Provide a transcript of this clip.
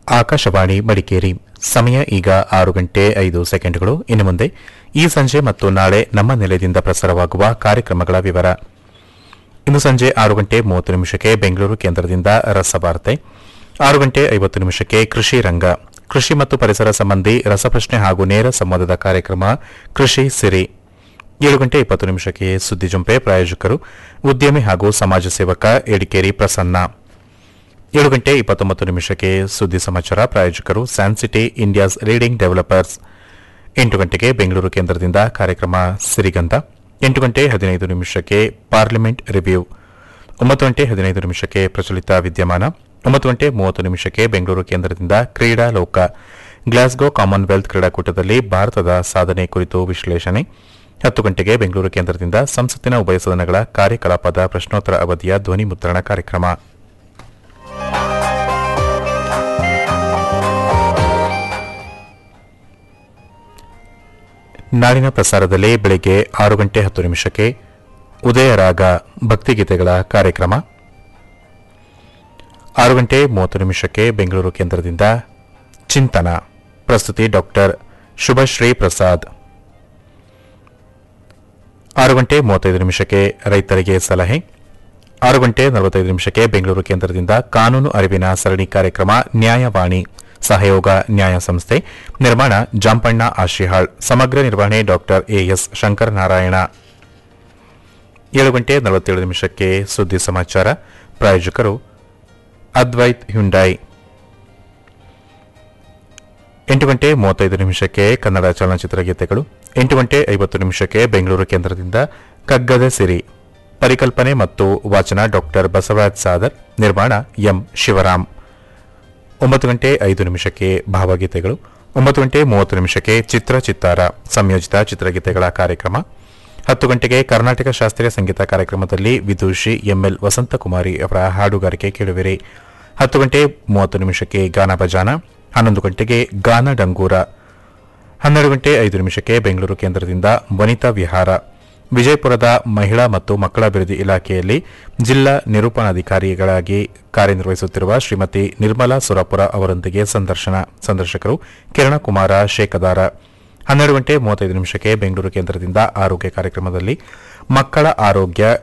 ಆಕಾಶವಾಣಿ ಮಡಿಕೇರಿ ಸಮಯ ಈಗ ಆರು ಗಂಟೆ ಐದು ಸೆಕೆಂಡ್ಗಳು ಇನ್ನು ಮುಂದೆ ಈ ಸಂಜೆ ಮತ್ತು ನಾಳೆ ನಮ್ಮ ನೆಲೆಯಿಂದ ಪ್ರಸಾರವಾಗುವ ಕಾರ್ಯಕ್ರಮಗಳ ವಿವರ ಇಂದು ಸಂಜೆ ಆರು ಗಂಟೆ ಮೂವತ್ತು ನಿಮಿಷಕ್ಕೆ ಬೆಂಗಳೂರು ಕೇಂದ್ರದಿಂದ ರಸವಾರ್ತೆ ಆರು ಗಂಟೆ ಐವತ್ತು ನಿಮಿಷಕ್ಕೆ ಕೃಷಿ ರಂಗ ಕೃಷಿ ಮತ್ತು ಪರಿಸರ ಸಂಬಂಧಿ ರಸಪ್ರಶ್ನೆ ಹಾಗೂ ನೇರ ಸಂವಾದದ ಕಾರ್ಯಕ್ರಮ ಕೃಷಿ ಸಿರಿ ಏಳು ಗಂಟೆ ಇಪ್ಪತ್ತು ನಿಮಿಷಕ್ಕೆ ಸುದ್ದಿ ಜುಂಪೆ ಪ್ರಾಯೋಜಕರು ಉದ್ಯಮಿ ಹಾಗೂ ಸಮಾಜ ಸೇವಕ ಎಡಿಕೇರಿ ಪ್ರಸನ್ನ ಏಳು ಗಂಟೆ ಇಪ್ಪತ್ತೊಂಬತ್ತು ನಿಮಿಷಕ್ಕೆ ಸುದ್ದಿ ಸಮಾಚಾರ ಪ್ರಾಯೋಜಕರು ಸ್ಯಾನ್ಸಿಟಿ ಇಂಡಿಯಾಸ್ ಲೀಡಿಂಗ್ ಡೆವಲಪರ್ಸ್ ಎಂಟು ಗಂಟೆಗೆ ಬೆಂಗಳೂರು ಕೇಂದ್ರದಿಂದ ಕಾರ್ಯಕ್ರಮ ಸಿರಿಗಂಧ ಎಂಟು ಗಂಟೆ ಹದಿನೈದು ನಿಮಿಷಕ್ಕೆ ಪಾರ್ಲಿಮೆಂಟ್ ರಿವ್ಯೂ ಒಂಬತ್ತು ಗಂಟೆ ಹದಿನೈದು ನಿಮಿಷಕ್ಕೆ ಪ್ರಚಲಿತ ವಿದ್ಯಮಾನ ಒಂಬತ್ತು ಗಂಟೆ ಮೂವತ್ತು ನಿಮಿಷಕ್ಕೆ ಬೆಂಗಳೂರು ಕೇಂದ್ರದಿಂದ ಕ್ರೀಡಾ ಲೋಕ ಗ್ಲಾಸ್ಗೋ ಕಾಮನ್ವೆಲ್ತ್ ಕ್ರೀಡಾಕೂಟದಲ್ಲಿ ಭಾರತದ ಸಾಧನೆ ಕುರಿತು ವಿಶ್ಲೇಷಣೆ ಹತ್ತು ಗಂಟೆಗೆ ಬೆಂಗಳೂರು ಕೇಂದ್ರದಿಂದ ಸಂಸತ್ತಿನ ಉಭಯ ಸದನಗಳ ಕಾರ್ಯಕಲಾಪದ ಪ್ರಶ್ನೋತ್ತರ ಅವಧಿಯ ಧ್ವನಿ ಮುದ್ರಣ ಕಾರ್ಯಕ್ರಮ ನಾಳಿನ ಪ್ರಸಾರದಲ್ಲಿ ಬೆಳಗ್ಗೆ ಆರು ಗಂಟೆ ಹತ್ತು ನಿಮಿಷಕ್ಕೆ ಉದಯರಾಗ ಭಕ್ತಿಗೀತೆಗಳ ಕಾರ್ಯಕ್ರಮ ಆರು ಗಂಟೆ ಮೂವತ್ತು ನಿಮಿಷಕ್ಕೆ ಬೆಂಗಳೂರು ಕೇಂದ್ರದಿಂದ ಚಿಂತನ ಪ್ರಸ್ತುತಿ ಡಾಕ್ಟರ್ ಶುಭಶ್ರೀ ಪ್ರಸಾದ್ ಆರು ಗಂಟೆ ಮೂವತ್ತೈದು ನಿಮಿಷಕ್ಕೆ ರೈತರಿಗೆ ಸಲಹೆ ಆರು ಗಂಟೆ ನಲವತ್ತೈದು ನಿಮಿಷಕ್ಕೆ ಬೆಂಗಳೂರು ಕೇಂದ್ರದಿಂದ ಕಾನೂನು ಅರಿವಿನ ಸರಣಿ ಕಾರ್ಯಕ್ರಮ ನ್ಯಾಯವಾಣಿ ಸಹಯೋಗ ನ್ಯಾಯ ಸಂಸ್ಥೆ ನಿರ್ಮಾಣ ಜಾಂಪಣ್ಣ ಆಶಿಹಾಳ್ ಸಮಗ್ರ ನಿರ್ವಹಣೆ ಡಾಕ್ಟರ್ ಎಎಸ್ ಶಂಕರನಾರಾಯಣ ಏಳು ಗಂಟೆ ನಲವತ್ತೇಳು ನಿಮಿಷಕ್ಕೆ ಸುದ್ದಿ ಸಮಾಚಾರ ಪ್ರಾಯೋಜಕರು ಅದ್ವೈತ್ ಹ್ಯುಂಡೈ ಎಂಟು ಗಂಟೆ ಮೂವತ್ತೈದು ನಿಮಿಷಕ್ಕೆ ಕನ್ನಡ ಚಲನಚಿತ್ರ ಗೀತೆಗಳು ಎಂಟು ಗಂಟೆ ಐವತ್ತು ನಿಮಿಷಕ್ಕೆ ಬೆಂಗಳೂರು ಕೇಂದ್ರದಿಂದ ಕಗ್ಗದ ಸಿರಿ ಪರಿಕಲ್ಪನೆ ಮತ್ತು ವಾಚನ ಡಾಕ್ಟರ್ ಬಸವರಾಜ್ ಸಾದರ್ ನಿರ್ಮಾಣ ಎಂ ಶಿವರಾಮ್ ಒಂಬತ್ತು ಗಂಟೆ ಐದು ನಿಮಿಷಕ್ಕೆ ಭಾವಗೀತೆಗಳು ಒಂಬತ್ತು ಗಂಟೆ ಮೂವತ್ತು ನಿಮಿಷಕ್ಕೆ ಚಿತ್ರ ಚಿತ್ತಾರ ಸಂಯೋಜಿತ ಚಿತ್ರಗೀತೆಗಳ ಕಾರ್ಯಕ್ರಮ ಹತ್ತು ಗಂಟೆಗೆ ಕರ್ನಾಟಕ ಶಾಸ್ತ್ರೀಯ ಸಂಗೀತ ಕಾರ್ಯಕ್ರಮದಲ್ಲಿ ವಿದೂಷಿ ಎಂಎಲ್ ವಸಂತಕುಮಾರಿ ಅವರ ಹಾಡುಗಾರಿಕೆ ಕೇಳುವಿರಿ ಹತ್ತು ಗಂಟೆ ಮೂವತ್ತು ನಿಮಿಷಕ್ಕೆ ಗಾನ ಭಜಾನ ಹನ್ನೊಂದು ಗಂಟೆಗೆ ಗಾನ ಡಂಗೂರ ಹನ್ನೆರಡು ಗಂಟೆ ಐದು ನಿಮಿಷಕ್ಕೆ ಬೆಂಗಳೂರು ಕೇಂದ್ರದಿಂದ ವನಿತಾ ವಿಹಾರ ವಿಜಯಪುರದ ಮಹಿಳಾ ಮತ್ತು ಮಕ್ಕಳ ಅಭಿವೃದ್ಧಿ ಇಲಾಖೆಯಲ್ಲಿ ಜಿಲ್ಲಾ ನಿರೂಪಣಾಧಿಕಾರಿಗಳಾಗಿ ಕಾರ್ಯನಿರ್ವಹಿಸುತ್ತಿರುವ ಶ್ರೀಮತಿ ನಿರ್ಮಲಾ ಸುರಪುರ ಅವರೊಂದಿಗೆ ಸಂದರ್ಶನ ಸಂದರ್ಶಕರು ಕಿರಣಕುಮಾರ ಶೇಕದಾರ ಹನ್ನೆರಡು ಗಂಟೆ ಮೂವತ್ತೈದು ನಿಮಿಷಕ್ಕೆ ಬೆಂಗಳೂರು ಕೇಂದ್ರದಿಂದ ಆರೋಗ್ಯ ಕಾರ್ಯಕ್ರಮದಲ್ಲಿ ಮಕ್ಕಳ ಆರೋಗ್ಯ